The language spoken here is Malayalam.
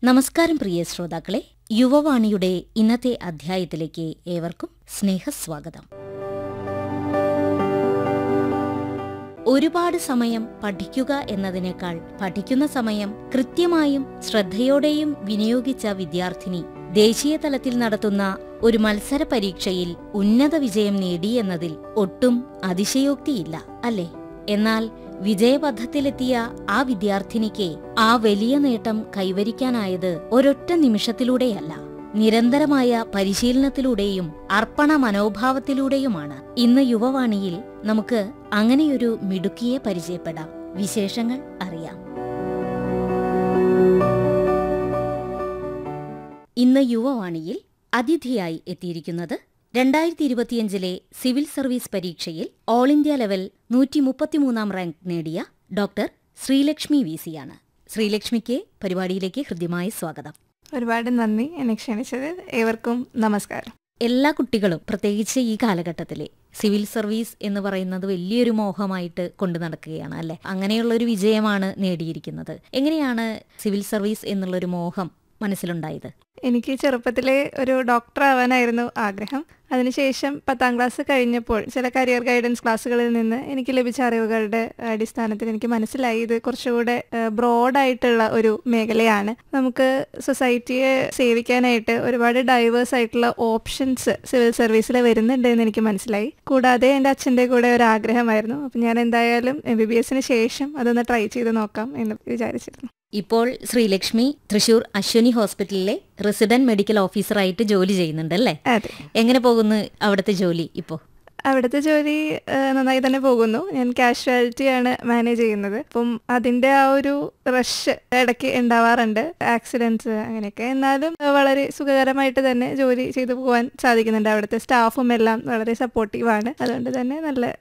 നമസ്കാരം പ്രിയ ശ്രോതാക്കളെ യുവവാണിയുടെ ഇന്നത്തെ അധ്യായത്തിലേക്ക് ഏവർക്കും സ്നേഹസ്വാഗതം ഒരുപാട് സമയം പഠിക്കുക എന്നതിനേക്കാൾ പഠിക്കുന്ന സമയം കൃത്യമായും ശ്രദ്ധയോടെയും വിനിയോഗിച്ച വിദ്യാർത്ഥിനി ദേശീയ തലത്തിൽ നടത്തുന്ന ഒരു മത്സര പരീക്ഷയിൽ ഉന്നത വിജയം നേടി എന്നതിൽ ഒട്ടും അതിശയോക്തിയില്ല അല്ലേ എന്നാൽ വിജയപഥത്തിലെത്തിയ ആ വിദ്യാർത്ഥിനിക്ക് ആ വലിയ നേട്ടം കൈവരിക്കാനായത് ഒരൊറ്റ നിമിഷത്തിലൂടെയല്ല നിരന്തരമായ പരിശീലനത്തിലൂടെയും അർപ്പണ മനോഭാവത്തിലൂടെയുമാണ് ഇന്ന് യുവവാണിയിൽ നമുക്ക് അങ്ങനെയൊരു മിടുക്കിയെ പരിചയപ്പെടാം വിശേഷങ്ങൾ അറിയാം ഇന്ന് യുവവാണിയിൽ അതിഥിയായി എത്തിയിരിക്കുന്നത് രണ്ടായിരത്തി ഇരുപത്തിയഞ്ചിലെ സിവിൽ സർവീസ് പരീക്ഷയിൽ ഓൾ ഇന്ത്യ ലെവൽ നൂറ്റി മുപ്പത്തിമൂന്നാം റാങ്ക് നേടിയ ഡോക്ടർ ശ്രീലക്ഷ്മി വി സിയാണ് ശ്രീലക്ഷ്മിക്ക് പരിപാടിയിലേക്ക് ഹൃദ്യമായ സ്വാഗതം ഒരുപാട് നന്ദി എന്നെ ക്ഷണിച്ചത് ഏവർക്കും നമസ്കാരം എല്ലാ കുട്ടികളും പ്രത്യേകിച്ച് ഈ കാലഘട്ടത്തിലെ സിവിൽ സർവീസ് എന്ന് പറയുന്നത് വലിയൊരു മോഹമായിട്ട് കൊണ്ടു നടക്കുകയാണ് അല്ലെ അങ്ങനെയുള്ള ഒരു വിജയമാണ് നേടിയിരിക്കുന്നത് എങ്ങനെയാണ് സിവിൽ സർവീസ് എന്നുള്ളൊരു മോഹം മനസ്സിലുണ്ടായത് എനിക്ക് ചെറുപ്പത്തിലെ ഒരു ഡോക്ടർ ആവാനായിരുന്നു ആഗ്രഹം അതിനുശേഷം പത്താം ക്ലാസ് കഴിഞ്ഞപ്പോൾ ചില കരിയർ ഗൈഡൻസ് ക്ലാസ്സുകളിൽ നിന്ന് എനിക്ക് ലഭിച്ച അറിവുകളുടെ അടിസ്ഥാനത്തിൽ എനിക്ക് മനസ്സിലായി ഇത് കുറച്ചുകൂടെ ബ്രോഡായിട്ടുള്ള ഒരു മേഖലയാണ് നമുക്ക് സൊസൈറ്റിയെ സേവിക്കാനായിട്ട് ഒരുപാട് ഡൈവേഴ്സ് ആയിട്ടുള്ള ഓപ്ഷൻസ് സിവിൽ സർവീസിൽ വരുന്നുണ്ട് എന്ന് എനിക്ക് മനസ്സിലായി കൂടാതെ എൻ്റെ അച്ഛൻ്റെ കൂടെ ഒരു ആഗ്രഹമായിരുന്നു അപ്പം ഞാൻ എന്തായാലും എം ബി ബി എസിന് ശേഷം അതൊന്ന് ട്രൈ ചെയ്ത് നോക്കാം എന്ന് വിചാരിച്ചിരുന്നു ഇപ്പോൾ ശ്രീലക്ഷ്മി തൃശൂർ അശ്വനി ഹോസ്പിറ്റലിലെ റെസിഡന്റ് മെഡിക്കൽ ഓഫീസറായിട്ട് ജോലി ചെയ്യുന്നുണ്ട് അല്ലേ അതെ എങ്ങനെ പോകുന്നു അവിടുത്തെ ജോലി ഇപ്പോ അവിടുത്തെ ജോലി ആ, നന്നായി തന്നെ പോകുന്നു ഞാൻ കാഷ്വാലിറ്റി ആണ് മാനേജ് ചെയ്യുന്നത് അപ്പം അതിന്റെ ആ ഒരു റഷ് ഇടയ്ക്ക് ഉണ്ടാവാറുണ്ട് ആക്സിഡൻസ് അങ്ങനെയൊക്കെ എന്നാലും ആ, വളരെ സുഖകരമായിട്ട് തന്നെ ജോലി ചെയ്തു പോകാൻ സാധിക്കുന്നുണ്ട് അവിടുത്തെ സ്റ്റാഫും എല്ലാം വളരെ സപ്പോർട്ടീവാണ് അതുകൊണ്ട് തന്നെ നല്ല